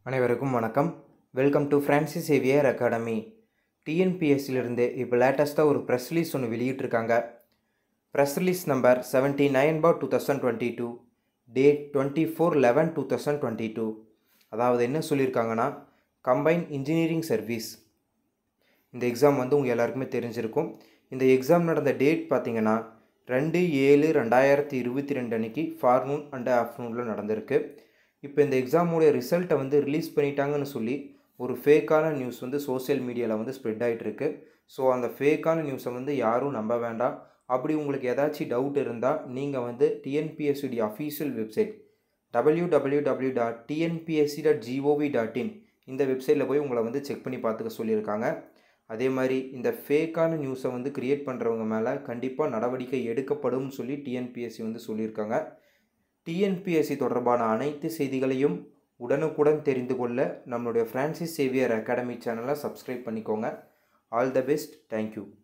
அனைவருக்கும் வணக்கம் welcome to Francis Xavier academy டிஎன்பிஎஸ்சிலிருந்து இப்போ லேட்டஸ்ட்டாக ஒரு ப்ரெஸ் ரிலீஸ் ஒன்று வெளியிட்டிருக்காங்க press release number seventy nine bar two thousand twenty two date twenty four eleven two thousand twenty two அதாவது என்ன சொல்லியிருக்காங்கன்னா கம்பைன் இன்ஜினியரிங் சர்வீஸ் இந்த எக்ஸாம் வந்து உங்கள் எல்லாருக்குமே தெரிஞ்சிருக்கும் இந்த எக்ஸாம் நடந்த டேட் பார்த்தீங்கன்னா ரெண்டு ஏழு ரெண்டாயிரத்தி இருபத்தி ரெண்டு அன்னைக்கு ஃபார்னூன் அண்ட் ஆஃப்டர்நூனில் நடந்திருக்கு இப்போ இந்த எக்ஸாமோட ரிசல்ட்டை வந்து ரிலீஸ் பண்ணிட்டாங்கன்னு சொல்லி ஒரு ஃபேக்கான நியூஸ் வந்து சோஷியல் மீடியாவில் வந்து ஸ்ப்ரெட் ஆகிட்டு இருக்கு ஸோ அந்த ஃபேக்கான நியூஸை வந்து யாரும் நம்ப வேண்டாம் அப்படி உங்களுக்கு ஏதாச்சும் டவுட் இருந்தால் நீங்கள் வந்து டிஎன்பிஎஸ்சிடி official website W W W dot TNPSC dot GOV dot in இந்த வெப்சைட்டில் போய் உங்களை வந்து செக் பண்ணி பார்த்துக்க சொல்லியிருக்காங்க அதே மாதிரி இந்த ஃபேக்கான நியூஸை வந்து கிரியேட் பண்ணுறவங்க மேலே கண்டிப்பாக நடவடிக்கை எடுக்கப்படும் சொல்லி டிஎன்பிஎஸ்சி வந்து சொல்லியிருக்காங்க டிஎன்பிஎஸ்சி தொடர்பான அனைத்து செய்திகளையும் உடனுக்குடன் தெரிந்து கொள்ள நம்மளுடைய ஃப்ரான்சிஸ் சேவியர் அகாடமி சேனலை சப்ஸ்கிரைப் பண்ணிக்கோங்க ஆல் த பெஸ்ட் தேங்க்யூ